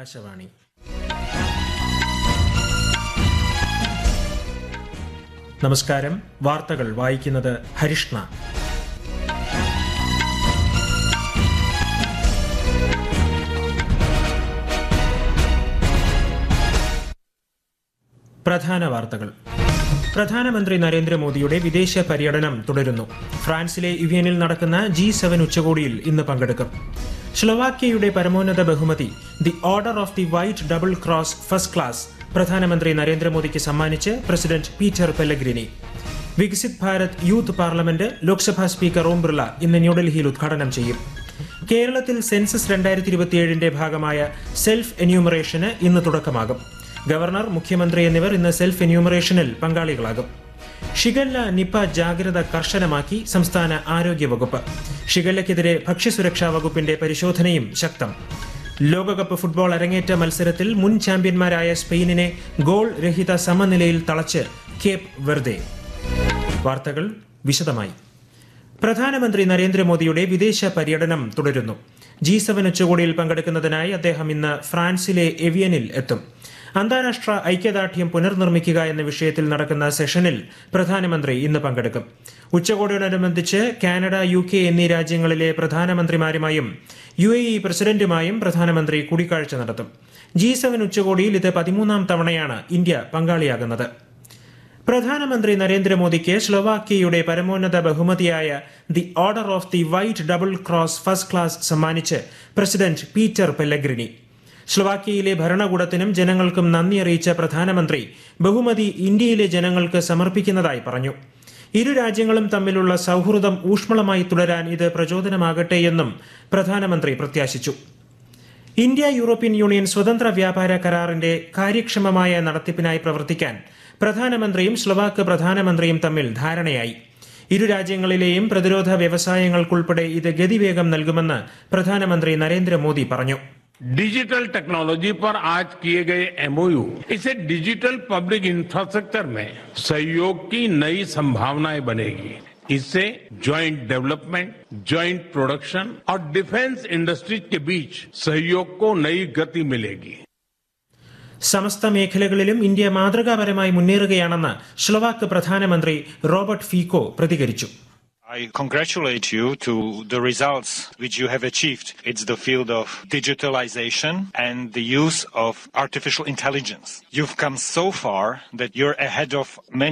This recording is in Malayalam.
ആകാശവാണി നമസ്കാരം വാർത്തകൾ വായിക്കുന്നത് ഹരിഷ്ണ പ്രധാന വാർത്തകൾ പ്രധാനമന്ത്രി നരേന്ദ്രമോദിയുടെ വിദേശ പര്യടനം തുടരുന്നു ഫ്രാൻസിലെ യുവിയനിൽ നടക്കുന്ന ജി സെവൻ ഉച്ചകോടിയിൽ ഇന്ന് പങ്കെടുക്കും സ്ലൊവാക്യയുടെ പരമോന്നത ബഹുമതി the order of the white double cross first class പ്രധാനമന്ത്രി നരേന്ദ്രമോദിക്ക് സമ്മാനിച്ച് president Peter Pellegrini Viksit Bharat youth parliament Lok Sabha speaker Om Birla ഇന്ന് ന്യൂഡൽഹിയിൽ ഉദ്ഘാടനം ചെയ്യും കേരളത്തിൽ സെൻസസ് രണ്ടായിരത്തി ഇരുപത്തിയേഴിന്റെ ഭാഗമായ സെൽഫ് എന്യൂമറേഷന് ഇന്ന് തുടക്കമാകും ഗവർണർ മുഖ്യമന്ത്രി എന്നിവർ ഇന്ന് സെൽഫ് എന്യൂമറേഷനിൽ പങ്കാളികളാകും ഷിഗല്ല നിപ ജാഗ്രത കർശനമാക്കി സംസ്ഥാന ആരോഗ്യവകുപ്പ് ഷിഗല്ലയ്ക്കെതിരെ ഭക്ഷ്യസുരക്ഷാ വകുപ്പിന്റെ പരിശോധനയും ശക്തം ലോകകപ്പ് ഫുട്ബോൾ അരങ്ങേറ്റ മത്സരത്തിൽ മുൻ ചാമ്പ്യന്മാരായ സ്പെയിനിനെ ഗോൾ രഹിത സമനിലയിൽ തളച്ച് കേപ്പ് വെർദെ വാർത്തകൾ വിശദമായി പ്രധാനമന്ത്രി നരേന്ദ്രമോദിയുടെ വിദേശ പര്യടനം തുടരുന്നു ജി സെവൻ ഉച്ചകോടിയിൽ പങ്കെടുക്കുന്നതിനായി അദ്ദേഹം ഇന്ന് ഫ്രാൻസിലെ എവിയനിൽ എത്തും അന്താരാഷ്ട്ര ഐക്യദാർഢ്യം പുനർനിർമ്മിക്കുക എന്ന വിഷയത്തിൽ നടക്കുന്ന സെഷനിൽ പ്രധാനമന്ത്രി ഇന്ന് പങ്കെടുക്കും ഉച്ചകോടിയോടനുബന്ധിച്ച് കാനഡ യു കെ എന്നീ രാജ്യങ്ങളിലെ പ്രധാനമന്ത്രിമാരുമായും യു എ ഇ പ്രസിഡന്റുമായും പ്രധാനമന്ത്രി കൂടിക്കാഴ്ച നടത്തും ജി സെവൻ ഉച്ചകോടിയിൽ ഇത് പതിമൂന്നാം തവണയാണ് ഇന്ത്യ പങ്കാളിയാകുന്നത് പ്രധാനമന്ത്രി നരേന്ദ്രമോദിക്ക് സ്ലൊവാക്യയുടെ പരമോന്നത ബഹുമതിയായ the order of the white double cross first class സമ്മാനിച്ച് പ്രസിഡന്റ് പീറ്റർ പെല്ലഗ്രിനി സ്ലൊവാക്യയിലെ ഭരണകൂടത്തിനും ജനങ്ങൾക്കും നന്ദി അറിയിച്ച പ്രധാനമന്ത്രി ബഹുമതി ഇന്ത്യയിലെ ജനങ്ങൾക്ക് സമർപ്പിക്കുന്നതായി പറഞ്ഞു ഇരു രാജ്യങ്ങളും തമ്മിലുള്ള സൗഹൃദം ഊഷ്മളമായി തുടരാൻ ഇത് പ്രചോദനമാകട്ടെയെന്നും പ്രധാനമന്ത്രി പ്രത്യാശിച്ചു ഇന്ത്യ യൂറോപ്യൻ യൂണിയൻ സ്വതന്ത്ര വ്യാപാര കരാറിന്റെ കാര്യക്ഷമമായ നടത്തിപ്പിനായി പ്രവർത്തിക്കാൻ പ്രധാനമന്ത്രിയും സ്ലൊവാക്ക് പ്രധാനമന്ത്രിയും തമ്മിൽ ധാരണയായി ഇരു രാജ്യങ്ങളിലെയും പ്രതിരോധ വ്യവസായങ്ങൾക്കുൾപ്പെടെ ഇത് ഗതിവേഗം നൽകുമെന്ന് പ്രധാനമന്ത്രി നരേന്ദ്രമോദി പറഞ്ഞു डिजिटल टेक्नोलॉजी पर आज किए गए एमओयू इसे डिजिटल पब्लिक इंफ्रास्ट्रक्चर में सहयोग की नई संभावनाएं बनेगी इससे ज्वाइंट डेवलपमेंट ज्वाइंट प्रोडक्शन और डिफेंस इंडस्ट्रीज के बीच सहयोग को नई गति मिलेगी സമസ്ത മേഖലകളിലും ഇന്ത്യ മാതൃകാപരമായി മുന്നേറുകയാണെന്ന് സ്ലൊവാക്ക് പ്രധാനമന്ത്രി റോബർട്ട് ഫീക്കോ പ്രതികരിച്ചു I congratulate you to the results which you have achieved. It's the field of digitalization and the use of artificial intelligence. You've come so far that you're ahead of many